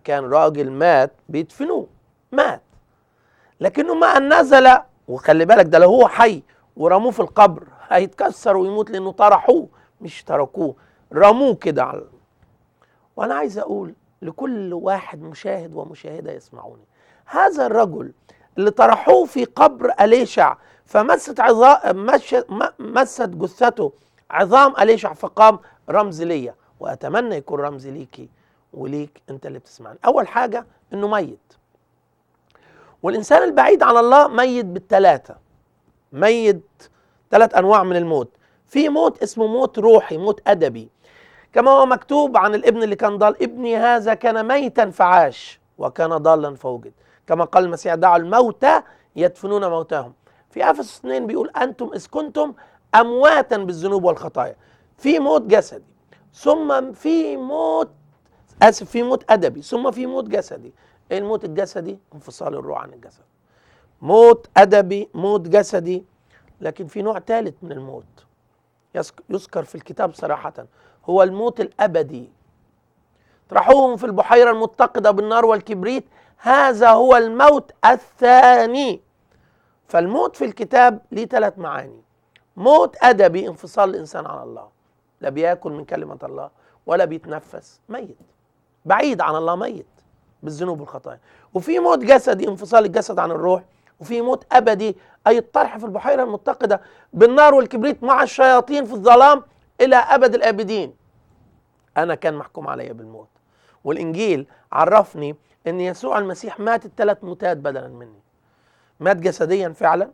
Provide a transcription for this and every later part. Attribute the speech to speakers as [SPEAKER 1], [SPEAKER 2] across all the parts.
[SPEAKER 1] كان راجل مات بيدفنوه مات لكنه ما ان نزل وخلي بالك ده لو هو حي ورموه في القبر هيتكسر ويموت لانه طرحوه مش تركوه رموه كده على وانا عايز اقول لكل واحد مشاهد ومشاهده يسمعوني هذا الرجل اللي طرحوه في قبر اليشع فمست عظام مش- م- مست جثته عظام اليشع فقام رمز ليا واتمنى يكون رمز ليكي وليك انت اللي بتسمعني اول حاجه انه ميت والانسان البعيد عن الله ميت بالثلاثه ميت ثلاث انواع من الموت في موت اسمه موت روحي موت ادبي كما هو مكتوب عن الابن اللي كان ضال ابني هذا كان ميتا فعاش وكان ضالا فوجد كما قال المسيح دعوا الموتى يدفنون موتاهم في افسس 2 بيقول انتم اذ كنتم امواتا بالذنوب والخطايا في موت جسدي ثم في موت اسف في موت ادبي ثم في موت جسدي ايه الموت الجسدي انفصال الروح عن الجسد موت ادبي موت جسدي لكن في نوع ثالث من الموت يذك- يذكر في الكتاب صراحه هو الموت الابدي اطرحوهم في البحيره المتقده بالنار والكبريت هذا هو الموت الثاني فالموت في الكتاب ليه ثلاث معاني موت ادبي انفصال الانسان عن الله لا بياكل من كلمه الله ولا بيتنفس ميت بعيد عن الله ميت بالذنوب والخطايا وفي موت جسدي انفصال الجسد عن الروح وفي موت ابدي اي الطرح في البحيره المتقده بالنار والكبريت مع الشياطين في الظلام الى ابد الابدين انا كان محكوم علي بالموت والانجيل عرفني ان يسوع المسيح مات الثلاث موتات بدلا مني مات جسديا فعلا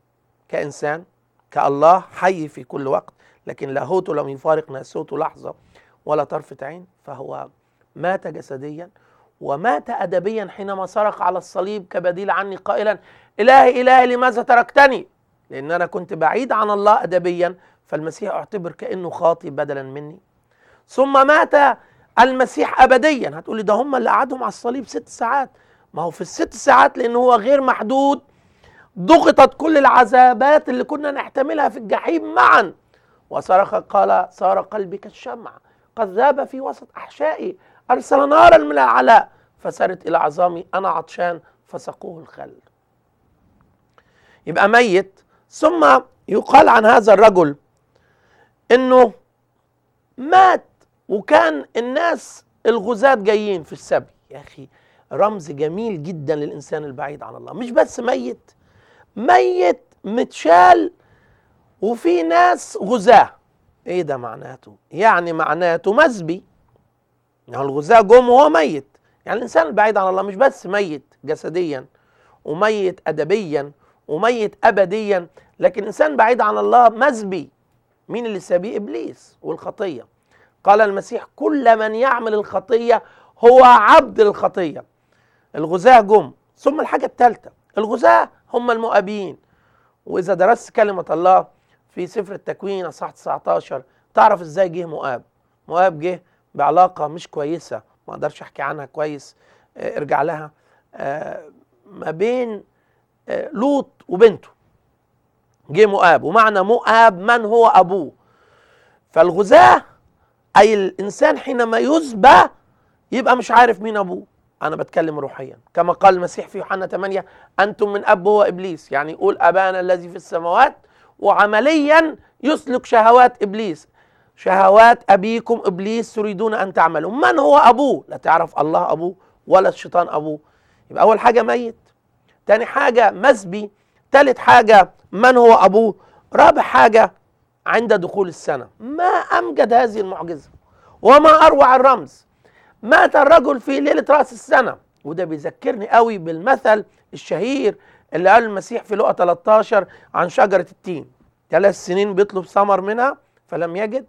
[SPEAKER 1] كانسان كالله حي في كل وقت لكن لاهوته لم يفارق ناسوته لحظه ولا طرفه عين فهو مات جسديا ومات ادبيا حينما صرخ على الصليب كبديل عني قائلا الهي الهي لماذا تركتني لان انا كنت بعيد عن الله ادبيا فالمسيح اعتبر كانه خاطي بدلا مني ثم مات المسيح ابديا هتقولي ده هم اللي قعدهم على الصليب ست ساعات ما هو في الست ساعات لان هو غير محدود ضغطت كل العذابات اللي كنا نحتملها في الجحيم معا وصرخ قال صار قلبي كالشمع قد ذاب في وسط احشائي ارسل نارا من العلاء فسرت الى عظامي انا عطشان فسقوه الخل يبقى ميت ثم يقال عن هذا الرجل انه مات وكان الناس الغزاة جايين في السبي يا اخي رمز جميل جدا للانسان البعيد عن الله مش بس ميت ميت متشال وفي ناس غزاة ايه ده معناته يعني معناته مسبي يعني الغزاة جم وهو ميت يعني الانسان البعيد عن الله مش بس ميت جسديا وميت ادبيا وميت ابديا لكن الانسان بعيد عن الله مسبي مين اللي سابيه ابليس والخطيه قال المسيح كل من يعمل الخطيه هو عبد الخطيه الغزاة جم ثم الحاجه الثالثه الغزاة هم المؤابين واذا درست كلمه الله في سفر التكوين اصحاح 19 تعرف ازاي جه مؤاب مؤاب جه بعلاقه مش كويسه ما اقدرش احكي عنها كويس آه، ارجع لها آه، ما بين آه، لوط وبنته جه مؤاب ومعنى مؤاب من هو ابوه فالغزاة اي الانسان حينما يسبى يبقى مش عارف مين ابوه انا بتكلم روحيا كما قال المسيح في يوحنا 8 انتم من اب هو ابليس يعني يقول ابانا الذي في السماوات وعمليا يسلك شهوات ابليس شهوات ابيكم ابليس تريدون ان تعملوا من هو ابوه لا تعرف الله ابوه ولا الشيطان ابوه يبقى اول حاجه ميت تاني حاجه مسبي تالت حاجه من هو ابوه رابع حاجه عند دخول السنه ما امجد هذه المعجزه وما اروع الرمز مات الرجل في ليله راس السنه وده بيذكرني قوي بالمثل الشهير اللي قال المسيح في لقا 13 عن شجره التين ثلاث سنين بيطلب ثمر منها فلم يجد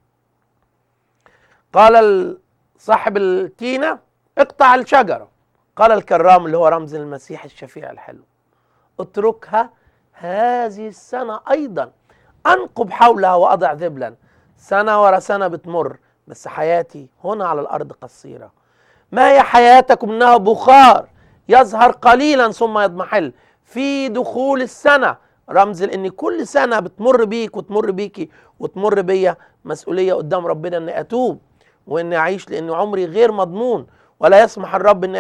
[SPEAKER 1] قال ال- صاحب التينه اقطع الشجره قال الكرام اللي هو رمز المسيح الشفيع الحلو اتركها هذه السنه ايضا انقب حولها واضع ذبلا سنه ورا سنه بتمر بس حياتي هنا على الارض قصيره ما هي حياتكم انها بخار يظهر قليلا ثم يضمحل في دخول السنه رمز لان كل سنه بتمر بيك وتمر بيكي وتمر بيا مسؤوليه قدام ربنا اني اتوب واني اعيش لان عمري غير مضمون ولا يسمح الرب ان